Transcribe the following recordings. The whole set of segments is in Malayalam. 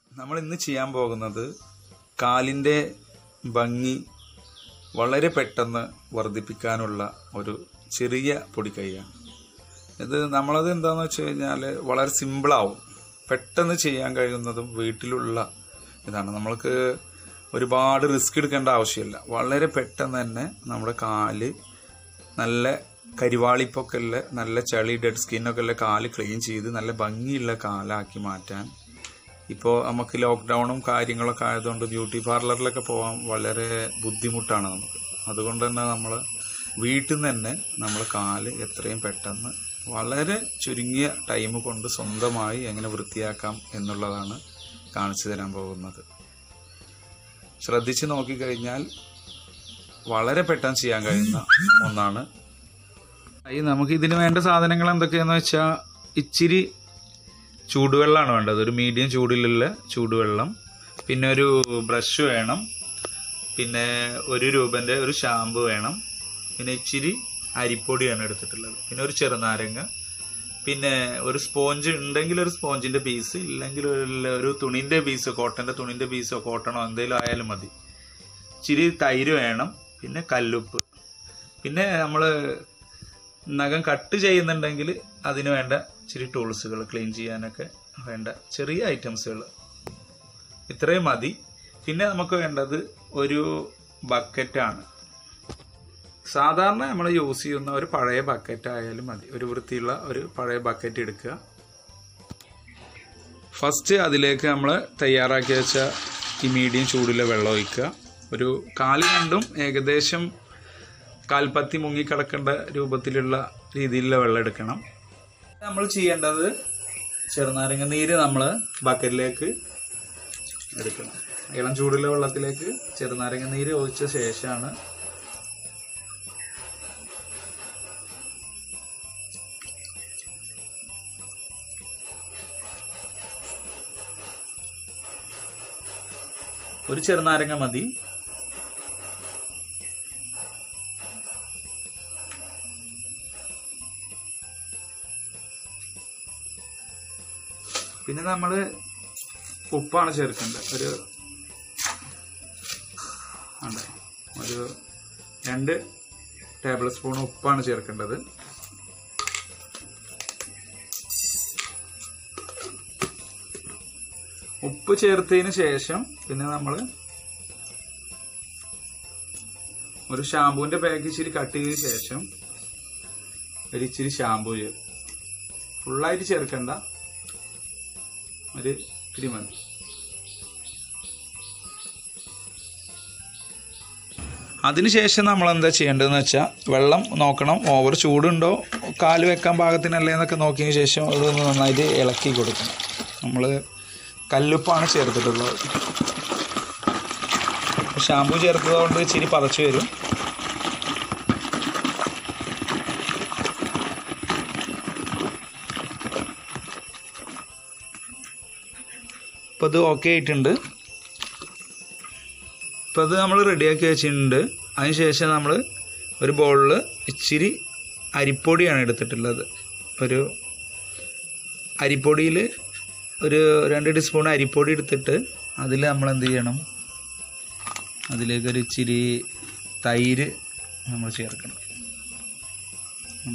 നമ്മൾ ഇന്ന് ചെയ്യാൻ പോകുന്നത് കാലിൻ്റെ ഭംഗി വളരെ പെട്ടെന്ന് വർദ്ധിപ്പിക്കാനുള്ള ഒരു ചെറിയ പൊടിക്കൈയാണ് ഇത് നമ്മളത് എന്താണെന്ന് വെച്ച് കഴിഞ്ഞാൽ വളരെ സിമ്പിളാവും പെട്ടെന്ന് ചെയ്യാൻ കഴിയുന്നതും വീട്ടിലുള്ള ഇതാണ് നമ്മൾക്ക് ഒരുപാട് റിസ്ക് എടുക്കേണ്ട ആവശ്യമില്ല വളരെ പെട്ടെന്ന് തന്നെ നമ്മുടെ കാല് നല്ല കരിവാളിപ്പൊക്കെ ഉള്ള നല്ല ചളി ഡെഡ് സ്കിന്നൊക്കെ ഉള്ള കാല് ക്ലീൻ ചെയ്ത് നല്ല ഭംഗിയുള്ള കാലാക്കി മാറ്റാൻ ഇപ്പോൾ നമുക്ക് ലോക്ക്ഡൗണും കാര്യങ്ങളൊക്കെ ആയതുകൊണ്ട് ബ്യൂട്ടി പാർലറിലൊക്കെ പോകാൻ വളരെ ബുദ്ധിമുട്ടാണ് നമുക്ക് അതുകൊണ്ട് തന്നെ നമ്മൾ വീട്ടിൽ നിന്ന് തന്നെ നമ്മൾ കാല് എത്രയും പെട്ടെന്ന് വളരെ ചുരുങ്ങിയ ടൈം കൊണ്ട് സ്വന്തമായി എങ്ങനെ വൃത്തിയാക്കാം എന്നുള്ളതാണ് കാണിച്ചു തരാൻ പോകുന്നത് ശ്രദ്ധിച്ച് നോക്കിക്കഴിഞ്ഞാൽ വളരെ പെട്ടെന്ന് ചെയ്യാൻ കഴിയുന്ന ഒന്നാണ് ഈ നമുക്ക് ഇതിന് വേണ്ട സാധനങ്ങൾ എന്തൊക്കെയാന്ന് വെച്ചാൽ ഇച്ചിരി ചൂടുവെള്ളമാണ് വേണ്ടത് ഒരു മീഡിയം ചൂടിലുള്ള ചൂടുവെള്ളം പിന്നെ ഒരു ബ്രഷ് വേണം പിന്നെ ഒരു രൂപന്റെ ഒരു ഷാമ്പു വേണം പിന്നെ ഇച്ചിരി അരിപ്പൊടിയാണ് എടുത്തിട്ടുള്ളത് പിന്നെ ഒരു ചെറുനാരങ്ങ പിന്നെ ഒരു സ്പോഞ്ച് ഉണ്ടെങ്കിൽ ഒരു സ്പോഞ്ചിന്റെ പീസ് ഇല്ലെങ്കിൽ ഒരു- ഒരു തുണിന്റെ പീസ് കോട്ടന്റെ തുണിന്റെ പീസോ കോട്ടണോ എന്തെങ്കിലും ആയാലും മതി ഇച്ചിരി തൈര് വേണം പിന്നെ കല്ലുപ്പ് പിന്നെ നമ്മൾ നഖം കട്ട് ചെയ്യുന്നുണ്ടെങ്കിൽ അതിന് വേണ്ട ഇച്ചിരി ടൂൾസുകൾ ക്ലീൻ ചെയ്യാനൊക്കെ വേണ്ട ചെറിയ ഐറ്റംസുകൾ ഇത്രയും മതി പിന്നെ നമുക്ക് വേണ്ടത് ഒരു ബക്കറ്റാണ് സാധാരണ നമ്മൾ യൂസ് ചെയ്യുന്ന ഒരു പഴയ ബക്കറ്റ് ആയാലും മതി ഒരു വൃത്തിയുള്ള ഒരു പഴയ ബക്കറ്റ് എടുക്കുക ഫസ്റ്റ് അതിലേക്ക് നമ്മൾ തയ്യാറാക്കി വെച്ച ഈ മീഡിയം ചൂടിലെ വെള്ളം ഒഴിക്കുക ഒരു കാല് രണ്ടും ഏകദേശം കാൽപ്പത്തി മുങ്ങിക്കിടക്കേണ്ട രൂപത്തിലുള്ള രീതിയിലുള്ള വെള്ളം എടുക്കണം നമ്മൾ ചെയ്യേണ്ടത് ചെറുനാരങ്ങ നീര് നമ്മൾ ബക്കറ്റിലേക്ക് എടുക്കണം ഇളം ചൂടുള്ള വെള്ളത്തിലേക്ക് ചെറുനാരങ്ങ നീര് ഒഴിച്ച ശേഷമാണ് ഒരു ചെറുനാരങ്ങ മതി പിന്നെ നമ്മൾ ഉപ്പാണ് ചേർക്കേണ്ടത് ഒരു ഉണ്ട് ഒരു രണ്ട് ടേബിൾ സ്പൂൺ ഉപ്പാണ് ചേർക്കേണ്ടത് ഉപ്പ് ചേർത്തതിന് ശേഷം പിന്നെ നമ്മൾ ഒരു ഷാമ്പൂവിന്റെ പാക്ക് ഇച്ചിരി കട്ട് ചെയ്തതിന് ശേഷം ഒരു ഇച്ചിരി ഷാമ്പൂ ചേർക്കും ഫുള്ളായിട്ട് ചേർക്കണ്ട ഒരു ഇത്തിരി മതി അതിനുശേഷം നമ്മൾ എന്താ ചെയ്യേണ്ടതെന്ന് വെച്ചാൽ വെള്ളം നോക്കണം ഓവർ ചൂടുണ്ടോ കാല് വെക്കാൻ പാകത്തിനല്ലേ എന്നൊക്കെ നോക്കിയതിന് ശേഷം അതൊന്ന് നന്നായിട്ട് ഇളക്കി കൊടുക്കണം നമ്മൾ കല്ലുപ്പാണ് ചേർത്തിട്ടുള്ളത് ഷാമ്പു ചേർത്തതുകൊണ്ട് ഇച്ചിരി പതച്ചു വരും ഇപ്പം ഇത് ഓക്കെ ആയിട്ടുണ്ട് ഇപ്പം അത് നമ്മൾ റെഡിയാക്കി വെച്ചിട്ടുണ്ട് അതിനുശേഷം നമ്മൾ ഒരു ബൗളിൽ ഇച്ചിരി അരിപ്പൊടിയാണ് എടുത്തിട്ടുള്ളത് ഒരു അരിപ്പൊടിയിൽ ഒരു രണ്ട് ടീസ്പൂൺ അരിപ്പൊടി എടുത്തിട്ട് അതിൽ നമ്മൾ എന്ത് ചെയ്യണം അതിലേക്ക് ഒരു ഇച്ചിരി തൈര് നമ്മൾ ചേർക്കണം ഉം.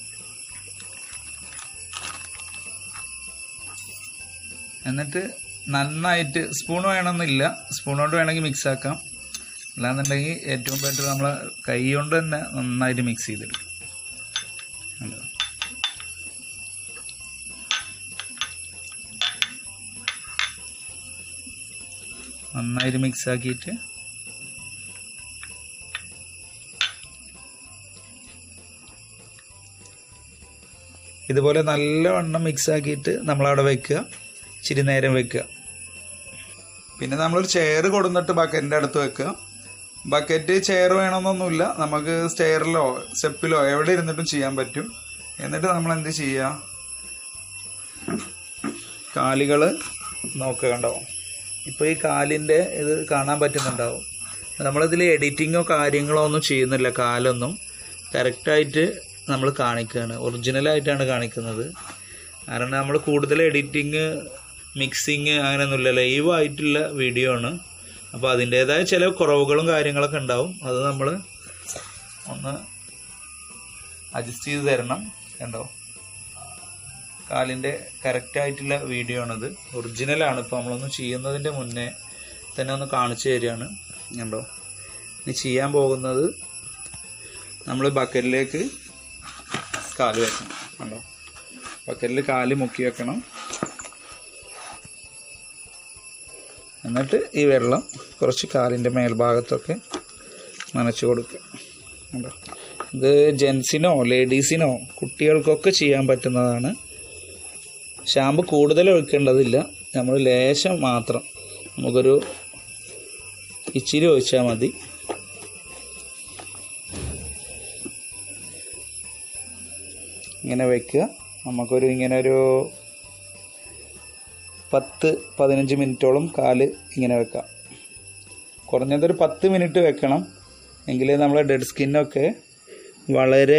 എന്നിട്ട് നന്നായിട്ട് സ്പൂൺ വേണമെന്നില്ല സ്പൂൺ കൊണ്ട് വേണമെങ്കിൽ മിക്സ് ആക്കാം അല്ലാന്നുണ്ടെങ്കിൽ ഏറ്റവും ബെറ്റർ നമ്മൾ കൈ കൊണ്ട് തന്നെ നന്നായിട്ട് മിക്സ് ചെയ്തെടുക്കും കണ്ടോ? നന്നായിട്ട് മിക്സ് ആക്കിയിട്ട് ഇതുപോലെ നല്ലവണ്ണം മിക്സ് ആക്കിയിട്ട് നമ്മളവിടെ വെക്കുക ഇച്ചിരി നേരം വെക്കുക പിന്നെ നമ്മളൊരു ചെയർ കൊടുന്നിട്ട് ബക്കറ്റിൻ്റെ അടുത്ത് വെക്കുക ബക്കറ്റ് ചെയർ വേണമെന്നൊന്നുമില്ല നമുക്ക് സ്റ്റെയറിലോ സ്റ്റെപ്പിലോ എവിടെ ഇരുന്നിട്ടും ചെയ്യാൻ പറ്റും എന്നിട്ട് നമ്മൾ എന്ത് ചെയ്യുക കാലുകൾ നോക്കുക കണ്ടോ ഇപ്പോൾ ഈ കാലിൻ്റെ ഇത് കാണാൻ പറ്റുന്നുണ്ടാവും നമ്മളിതിൽ എഡിറ്റിങ്ങോ കാര്യങ്ങളോ ഒന്നും ചെയ്യുന്നില്ല കാലൊന്നും കറക്റ്റായിട്ട് നമ്മൾ കാണിക്കുകയാണ് ഒറിജിനലായിട്ടാണ് കാണിക്കുന്നത് കാരണം നമ്മൾ കൂടുതൽ എഡിറ്റിങ് മിക്സിങ് അങ്ങനെയൊന്നുമില്ല ലൈവ് ആയിട്ടുള്ള വീഡിയോ ആണ് അപ്പോൾ അതിൻ്റേതായ ചില കുറവുകളും കാര്യങ്ങളൊക്കെ ഉണ്ടാവും അത് നമ്മൾ ഒന്ന് അഡ്ജസ്റ്റ് ചെയ്ത് തരണം കണ്ടോ കാലിൻ്റെ കറക്റ്റ് ആയിട്ടുള്ള വീഡിയോ ആണിത് ഒറിജിനലാണ് ഇപ്പോൾ നമ്മളൊന്ന് ചെയ്യുന്നതിൻ്റെ മുന്നേ തന്നെ ഒന്ന് കാണിച്ചു തരികയാണ് കണ്ടോ ഇനി ചെയ്യാൻ പോകുന്നത് നമ്മൾ ബക്കറ്റിലേക്ക് കാല് വെക്കണം കണ്ടോ ബക്കറ്റിൽ കാല് മുക്കി വെക്കണം എന്നിട്ട് ഈ വെള്ളം കുറച്ച് കാലിൻ്റെ മേൽഭാഗത്തൊക്കെ നനച്ചു കൊടുക്കുക കണ്ടോ ഇത് ജെൻസിനോ ലേഡീസിനോ കുട്ടികൾക്കൊക്കെ ചെയ്യാൻ പറ്റുന്നതാണ് ഷാമ്പു കൂടുതൽ ഒഴിക്കേണ്ടതില്ല നമ്മൾ ലേശം മാത്രം നമുക്കൊരു ഇച്ചിരി ഒഴിച്ചാൽ മതി ഇങ്ങനെ വെക്കുക നമുക്കൊരു ഇങ്ങനെ ഒരു പത്ത് പതിനഞ്ച് മിനിറ്റോളം കാല് ഇങ്ങനെ വെക്കാം കുറഞ്ഞതൊരു പത്ത് മിനിറ്റ് വെക്കണം എങ്കിലേ നമ്മളെ ഡെഡ് സ്കിന്നൊക്കെ വളരെ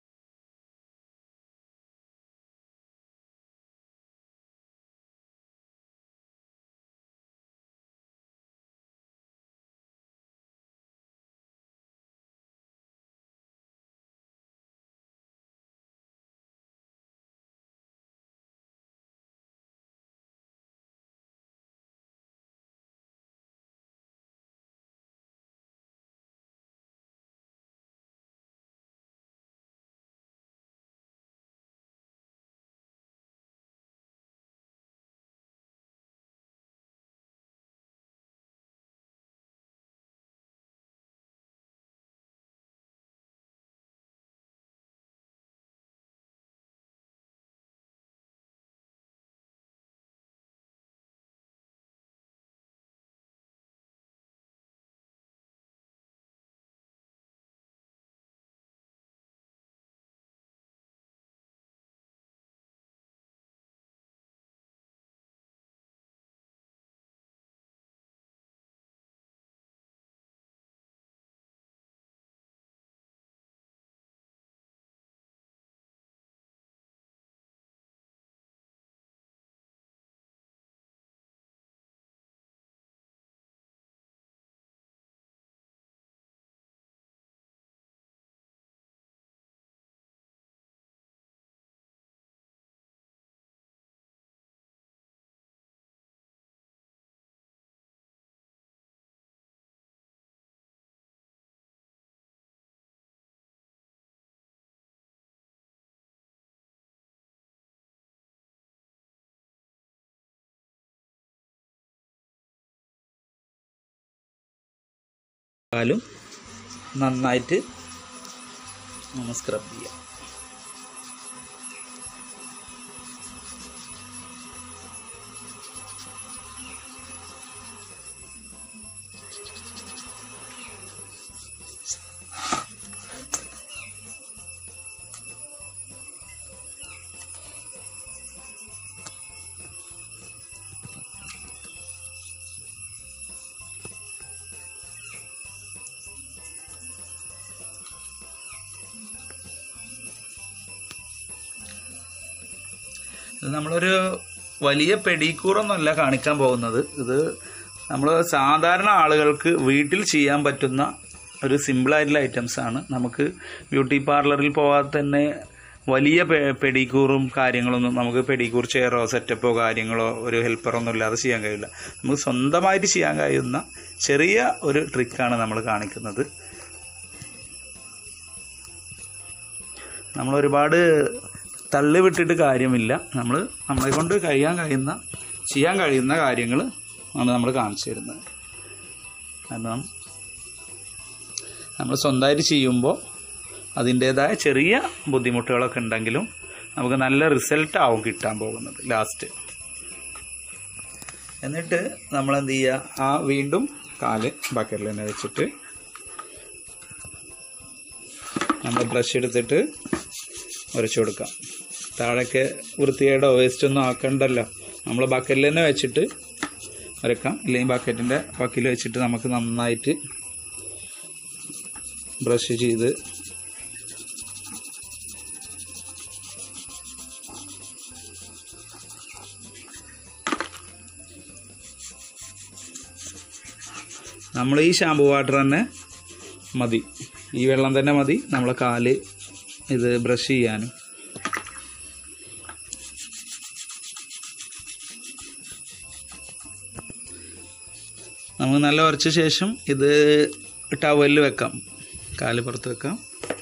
കാലും നന്നായിട്ട് ഒന്ന് സ്ക്രബ് ചെയ്യാം ഇത് നമ്മളൊരു വലിയ പെഡിക്യൂറൊന്നുമല്ല കാണിക്കാൻ പോകുന്നത് ഇത് നമ്മൾ സാധാരണ ആളുകൾക്ക് വീട്ടിൽ ചെയ്യാൻ പറ്റുന്ന ഒരു സിമ്പിൾ ആയിട്ടുള്ള ഐറ്റംസ് ആണ് നമുക്ക് ബ്യൂട്ടി പാർലറിൽ പോകാതെ തന്നെ വലിയ പെ- പെഡിക്യൂറും കാര്യങ്ങളൊന്നും നമുക്ക് പെഡിക്യൂർ ചെയറോ സെറ്റപ്പോ കാര്യങ്ങളോ ഒരു ഹെൽപ്പറോ ഒന്നും ഇല്ലാതെ ചെയ്യാൻ കഴിയില്ല നമുക്ക് സ്വന്തമായിട്ട് ചെയ്യാൻ കഴിയുന്ന ചെറിയ ഒരു ട്രിക്കാണ് നമ്മൾ കാണിക്കുന്നത് നമ്മൾ ഒരുപാട് തള്ളി വിട്ടിട്ട് കാര്യമില്ല നമ്മൾ നമ്മളെ കൊണ്ട് കഴിയാൻ കഴിയുന്ന ചെയ്യാൻ കഴിയുന്ന കാര്യങ്ങൾ ആണ് നമ്മൾ കാണിച്ചു തരുന്നത് കാരണം നമ്മൾ സ്വന്തമായിട്ട് ചെയ്യുമ്പോൾ അതിൻ്റേതായ ചെറിയ ബുദ്ധിമുട്ടുകളൊക്കെ ഉണ്ടെങ്കിലും നമുക്ക് നല്ല റിസൾട്ട് ആവും കിട്ടാൻ പോകുന്നത് ലാസ്റ്റ് എന്നിട്ട് നമ്മൾ എന്ത് ചെയ്യുക ആ വീണ്ടും കാല് ബക്കറ്റിൽ തന്നെ വെച്ചിട്ട് നമ്മൾ ബ്രഷ് എടുത്തിട്ട് ഉരച്ചു കൊടുക്കാം താഴേക്ക് വൃത്തികേടോ വേസ്റ്റ് ഒന്നും ആക്കണ്ടല്ലോ നമ്മൾ ബക്കറ്റിൽ തന്നെ വെച്ചിട്ട് ഉരക്കാം ഇല്ലെങ്കിൽ ബക്കറ്റിൻ്റെ വക്കിൽ വെച്ചിട്ട് നമുക്ക് നന്നായിട്ട് ബ്രഷ് ചെയ്ത് നമ്മൾ ഈ ഷാമ്പു വാട്ടർ തന്നെ മതി ഈ വെള്ളം തന്നെ മതി നമ്മളെ കാല് ഇത് ബ്രഷ് ചെയ്യാനും നമുക്ക് നല്ല ഉറച്ച ശേഷം ഇത് ടവലിൽ വെക്കാം കാല് പുറത്ത് വെക്കാം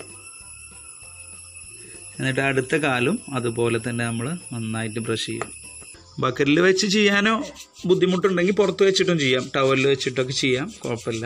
എന്നിട്ട് അടുത്ത കാലും അതുപോലെ തന്നെ നമ്മൾ നന്നായിട്ട് ബ്രഷ് ചെയ്യാം ബക്കറ്റിൽ വെച്ച് ചെയ്യാനോ ബുദ്ധിമുട്ടുണ്ടെങ്കിൽ പുറത്ത് വെച്ചിട്ടും ചെയ്യാം ടവലിൽ വെച്ചിട്ടൊക്കെ ചെയ്യാം കുഴപ്പമില്ല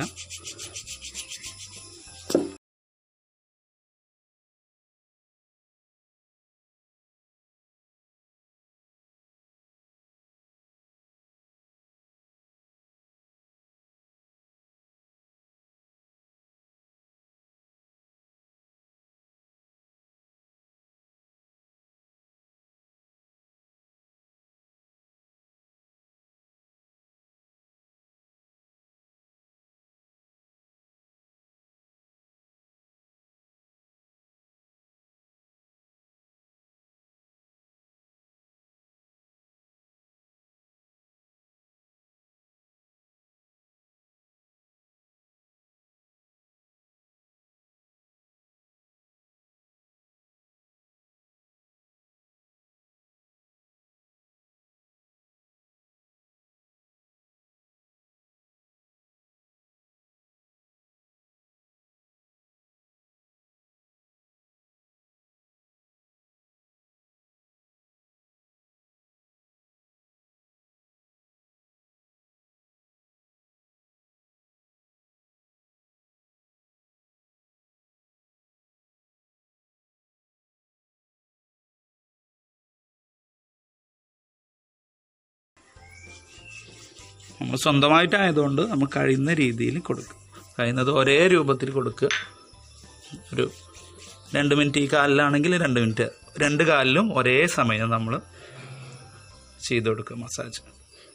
നമ്മൾ സ്വന്തമായിട്ടായതുകൊണ്ട് നമുക്ക് കഴിയുന്ന രീതിയിൽ കൊടുക്കുക കഴിയുന്നത് ഒരേ രൂപത്തിൽ കൊടുക്കുക ഒരു രണ്ട് മിനിറ്റ് ഈ കാലിലാണെങ്കിൽ രണ്ട് മിനിറ്റ് രണ്ട് കാലിലും ഒരേ സമയം നമ്മൾ ചെയ്ത് കൊടുക്കുക മസാജ്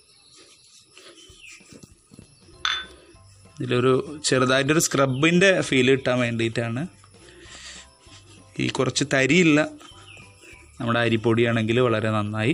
ഇതിലൊരു ചെറുതായിട്ടൊരു സ്ക്രബിൻ്റെ ഫീൽ കിട്ടാൻ വേണ്ടിയിട്ടാണ് ഈ കുറച്ച് തരിയില്ല നമ്മുടെ അരിപ്പൊടിയാണെങ്കിൽ വളരെ നന്നായി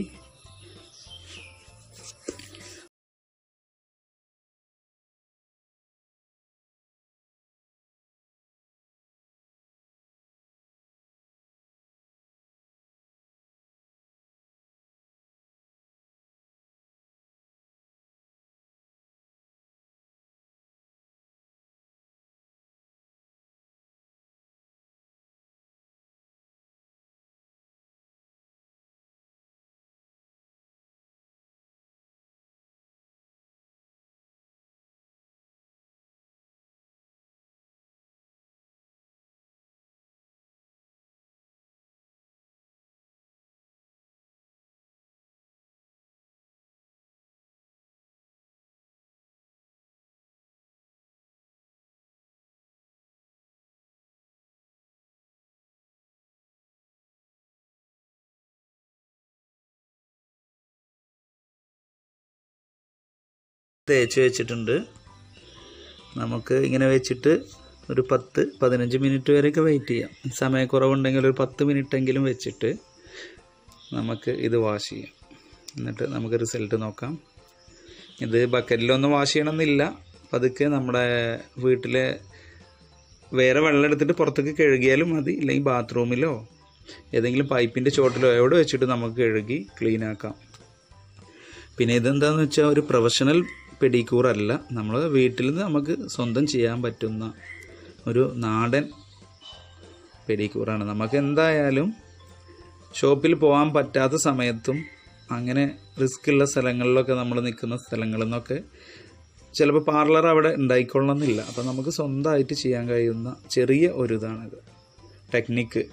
തേച്ച് വെച്ചിട്ടുണ്ട് നമുക്ക് ഇങ്ങനെ വെച്ചിട്ട് ഒരു പത്ത് പതിനഞ്ച് മിനിറ്റ് വരെയൊക്കെ വെയിറ്റ് ചെയ്യാം സമയക്കുറവുണ്ടെങ്കിൽ ഒരു പത്ത് മിനിറ്റ് എങ്കിലും വെച്ചിട്ട് നമുക്ക് ഇത് വാഷ് ചെയ്യാം എന്നിട്ട് നമുക്ക് റിസൾട്ട് നോക്കാം ഇത് ബക്കറ്റിലൊന്നും വാഷ് ചെയ്യണമെന്നില്ല പതുക്കെ നമ്മുടെ വീട്ടിലെ വേറെ വെള്ളം എടുത്തിട്ട് പുറത്തേക്ക് കഴുകിയാലും മതി ഇല്ലെങ്കിൽ ബാത്റൂമിലോ ഏതെങ്കിലും പൈപ്പിൻ്റെ ചോട്ടിലോ എവിടെ വെച്ചിട്ട് നമുക്ക് കഴുകി ക്ലീൻ ആക്കാം പിന്നെ ഇതെന്താന്ന് വെച്ചാൽ ഒരു പ്രൊഫഷണൽ പെഡിക്യൂർ അല്ല നമ്മൾ വീട്ടിൽ നിന്ന് നമുക്ക് സ്വന്തം ചെയ്യാൻ പറ്റുന്ന ഒരു നാടൻ പെഡിക്യൂറാണ് നമുക്ക് എന്തായാലും ഷോപ്പിൽ പോകാൻ പറ്റാത്ത സമയത്തും അങ്ങനെ റിസ്ക് ഉള്ള സ്ഥലങ്ങളിലൊക്കെ നമ്മൾ നിൽക്കുന്ന സ്ഥലങ്ങളിൽ നിന്നൊക്കെ ചിലപ്പോൾ പാർലർ അവിടെ ഉണ്ടായിക്കൊള്ളണമെന്നില്ല അപ്പോൾ നമുക്ക് സ്വന്തമായിട്ട് ചെയ്യാൻ കഴിയുന്ന ചെറിയ ഒരു ഇതാണിത് ടെക്നിക്ക്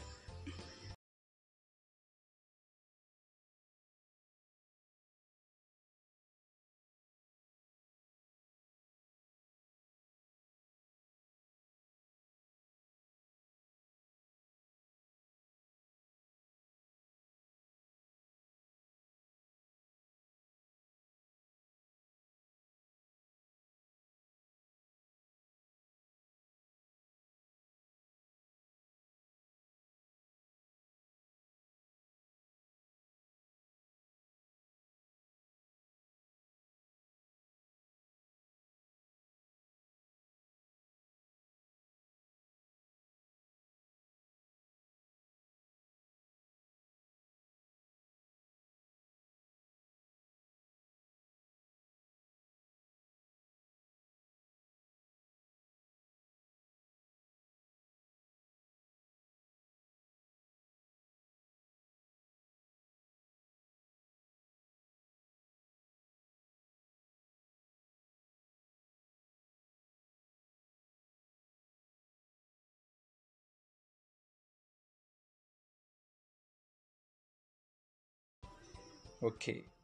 ഓക്കെ